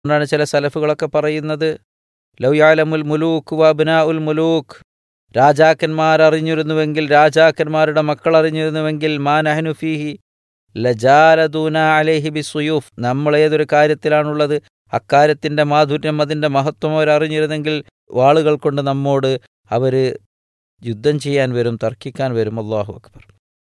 അതുകൊണ്ടാണ് ചില സലഫുകളൊക്കെ പറയുന്നത് ലൗയാലമുൽ മുലൂക്ക് വബ്നാ ഉൽ മുലൂക്ക് രാജാക്കന്മാർ അറിഞ്ഞിരുന്നുവെങ്കിൽ രാജാക്കന്മാരുടെ മക്കൾ അറിഞ്ഞിരുന്നുവെങ്കിൽ മാ നഹ്നു ഫീഹി ലജാലദൂന അലേഹി ബി സുയൂഫ് നമ്മൾ ഏതൊരു കാര്യത്തിലാണുള്ളത് അക്കാര്യത്തിൻ്റെ മാധുര്യം അതിൻ്റെ മഹത്വം അവർ അറിഞ്ഞിരുന്നെങ്കിൽ വാളുകൾ കൊണ്ട് നമ്മോട് അവർ യുദ്ധം ചെയ്യാൻ വരും തർക്കിക്കാൻ വരും അള്ളാഹു അക്ബർ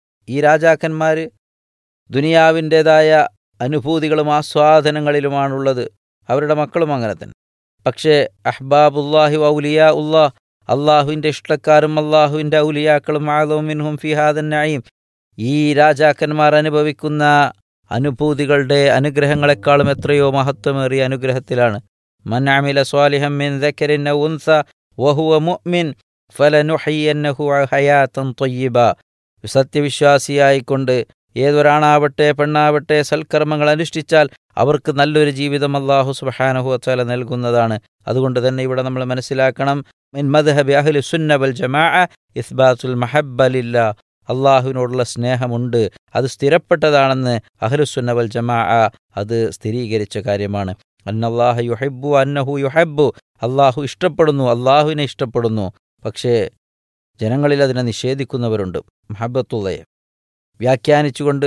ഈ രാജാക്കന്മാർ ദുനിയാവിൻ്റേതായ അനുഭൂതികളും ആസ്വാദനങ്ങളിലുമാണുള്ളത് അവരുടെ മക്കളും അങ്ങനെ തന്നെ പക്ഷേ അഹ്ബാബുല്ലാഹി ഔലിയ ഉല്ലാഹ് അള്ളാഹുവിൻ്റെ ഇഷ്ടക്കാരും അള്ളാഹുവിൻ്റെ ഔലിയാക്കളും ആലോമിൻഹും ഫിഹാദൻ നയീം ഈ രാജാക്കന്മാർ അനുഭവിക്കുന്ന അനുഭൂതികളുടെ അനുഗ്രഹങ്ങളെക്കാളും എത്രയോ മഹത്വമേറിയ അനുഗ്രഹത്തിലാണ് മൻ അമില സ്വാലിഹം മിൻ ദക്കരിൻ ഔ ഉൻസ വഹുവ മുഅ്മിൻ ഫലനുഹയ്യന്നഹു ഹയാത്തൻ ത്വയ്യിബ സത്യവിശ്വാസിയായിക്കൊണ്ട് ഏതൊരാണാവട്ടെ പെണ്ണാവട്ടെ സൽക്കർമ്മങ്ങൾ അനുഷ്ഠിച്ചാൽ അവർക്ക് നല്ലൊരു ജീവിതം അള്ളാഹു സുബ്ഹാനഹു വതആല നൽകുന്നതാണ് അതുകൊണ്ട് തന്നെ ഇവിടെ നമ്മൾ മനസ്സിലാക്കണം മിൻ മദ്ഹബി അഹ്ലി സുന്ന വൽ ജമാഅ ഇസ്ബാത്തുൽ മഹബ്ബ ലില്ലാ അള്ളാഹുവിനോടുള്ള സ്നേഹമുണ്ട് അത് സ്ഥിരപ്പെട്ടതാണെന്ന് അഹ്ലുസുന്ന വൽ ജമാ അത് സ്ഥിരീകരിച്ച കാര്യമാണ് അന്നല്ലാഹ യുഹബ്ബു അന്നഹു യുഹബ്ബു അള്ളാഹു ഇഷ്ടപ്പെടുന്നു അള്ളാഹുവിനെ ഇഷ്ടപ്പെടുന്നു പക്ഷേ ജനങ്ങളിൽ അതിനെ നിഷേധിക്കുന്നവരുണ്ട് മഹബത്തുള്ളയെ വ്യാഖ്യാനിച്ചുകൊണ്ട്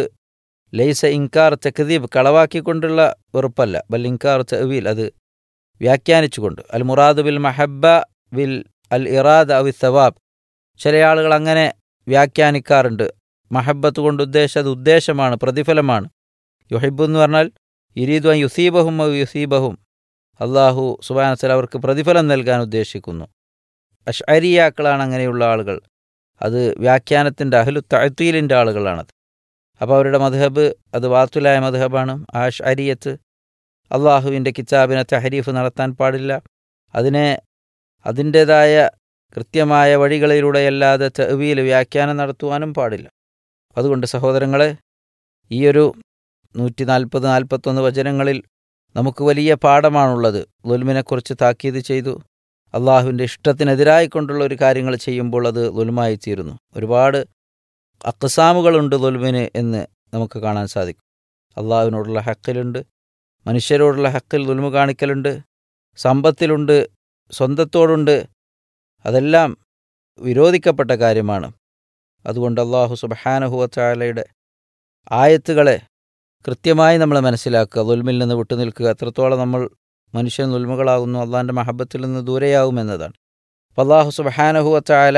ലൈസ ഇൻകാർ തക്ദീബ് കളവാക്കിക്കൊണ്ടുള്ള വെറുപ്പല്ല ബൽ ഇൻകാർ തവീൽ അത് വ്യാഖ്യാനിച്ചുകൊണ്ട് അൽ മുറാദ് ബിൽ മഹബ്ബ ബിൽ അൽ ഇറാദ് അവി സവാബ് ചില ആളുകൾ അങ്ങനെ വ്യാഖ്യാനിക്കാറുണ്ട് മഹബത്ത് കൊണ്ട് ഉദ്ദേശം അത് ഉദ്ദേശമാണ് പ്രതിഫലമാണ് യുഹിബ് എന്ന് പറഞ്ഞാൽ ഇരീദു യുസീബഹും യുസീബഹും അള്ളാഹു സുബാനസൽ അവർക്ക് പ്രതിഫലം നൽകാൻ ഉദ്ദേശിക്കുന്നു അഷ്അരിയാക്കളാണ് അങ്ങനെയുള്ള ആളുകൾ അത് വ്യാഖ്യാനത്തിൻ്റെ അഹ്ലു തഴത്തീലിൻ്റെ ആളുകളാണത് അപ്പോൾ അവരുടെ മധഹബ് അത് വാത്തുലായ മധഹബാണ് ആ അരിയത്ത് അള്ളാഹുവിൻ്റെ കിതാബിനെ തഹരീഫ് നടത്താൻ പാടില്ല അതിനെ അതിൻ്റേതായ കൃത്യമായ വഴികളിലൂടെയല്ലാതെ തെവിയിൽ വ്യാഖ്യാനം നടത്തുവാനും പാടില്ല അതുകൊണ്ട് സഹോദരങ്ങളെ ഈയൊരു നൂറ്റി നാൽപ്പത് നാൽപ്പത്തൊന്ന് വചനങ്ങളിൽ നമുക്ക് വലിയ പാഠമാണുള്ളത് ലുൽമിനെക്കുറിച്ച് താക്കീത് ചെയ്തു അള്ളാഹുവിൻ്റെ ഇഷ്ടത്തിനെതിരായിക്കൊണ്ടുള്ള ഒരു കാര്യങ്ങൾ ചെയ്യുമ്പോൾ അത് ലുൽമായി തീരുന്നു ഒരുപാട് അക്സാമുകളുണ്ട് ലുൽമിന് എന്ന് നമുക്ക് കാണാൻ സാധിക്കും അള്ളാഹുവിനോടുള്ള ഹക്കിലുണ്ട് മനുഷ്യരോടുള്ള ഹക്കിൽ ലുൽമു കാണിക്കലുണ്ട് സമ്പത്തിലുണ്ട് സ്വന്തത്തോടുണ്ട് അതെല്ലാം വിരോധിക്കപ്പെട്ട കാര്യമാണ് അതുകൊണ്ട് അള്ളാഹു സുബഹാനഹുവച്ചാലയുടെ ആയത്തുകളെ കൃത്യമായി നമ്മൾ മനസ്സിലാക്കുക ദുൽമിൽ നിന്ന് വിട്ടുനിൽക്കുക എത്രത്തോളം നമ്മൾ മനുഷ്യൻ ദുൽമുകളാകുന്നു അള്ളാഹിൻ്റെ മഹബത്തിൽ നിന്ന് ദൂരെയാവുമെന്നതാണ് അപ്പോൾ അള്ളാഹു സുബഹാനഹുവച്ചാല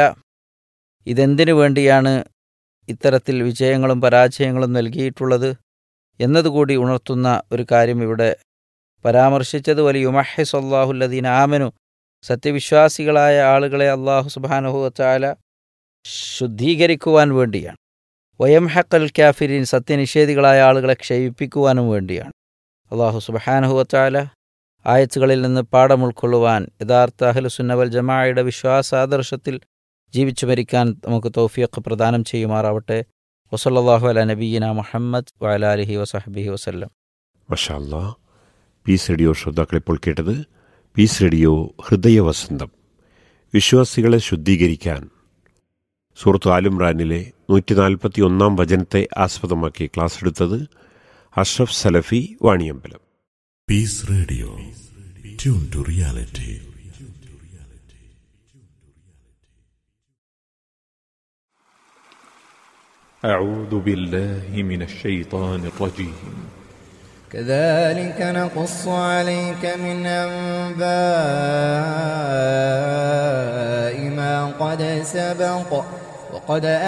ഇതെന്തിനു വേണ്ടിയാണ് ഇത്തരത്തിൽ വിജയങ്ങളും പരാജയങ്ങളും നൽകിയിട്ടുള്ളത് എന്നതുകൂടി ഉണർത്തുന്ന ഒരു കാര്യം ഇവിടെ പരാമർശിച്ചത് വലിയ ഉമഹിസ് അള്ളാഹുല്ലദീൻ ആമനു സത്യവിശ്വാസികളായ ആളുകളെ അള്ളാഹു സുബാനുഹുവച്ചാല ശുദ്ധീകരിക്കുവാൻ വേണ്ടിയാണ് വയം ഹക്കൽ ക്യാഫിരീൻ സത്യനിഷേധികളായ ആളുകളെ ക്ഷയിപ്പിക്കുവാനും വേണ്ടിയാണ് അള്ളാഹു സുബഹാനുഹുവച്ചാല ആയത്തുകളിൽ നിന്ന് പാഠം ഉൾക്കൊള്ളുവാൻ യഥാർത്ഥ അഹ്ലുസുന്നവൽ ജമാഅയുടെ വിശ്വാസാദർശത്തിൽ ജീവിച്ചു മരിക്കാൻ നമുക്ക് തൗഫീഖ് പ്രദാനം ചെയ്യുമാറാവട്ടെ വസല്ലാഹു അല നബീന മുഹമ്മദ് വലാലിഹി വസഹബിഹി വസല്ലം മഷാല്ലാ പീസ് റേഡിയോ ശ്രോതാക്കൾ ഇപ്പോൾ കേട്ടത് പീസ് റേഡിയോ ഹൃദയവസന്തം വിശ്വാസികളെ ശുദ്ധീകരിക്കാൻ സുഹൃത്ത് ആലുംറാനിലെ നൂറ്റി നാൽപ്പത്തി ഒന്നാം വചനത്തെ ആസ്പദമാക്കി ക്ലാസ് എടുത്തത് അഷ്റഫ് സലഫി Vaniyambalam Peace Radio. Tune to reality. أعوذ بالله من الشيطان الرجيم كذلك نقص عليك من أنباء ما قد سبق وقد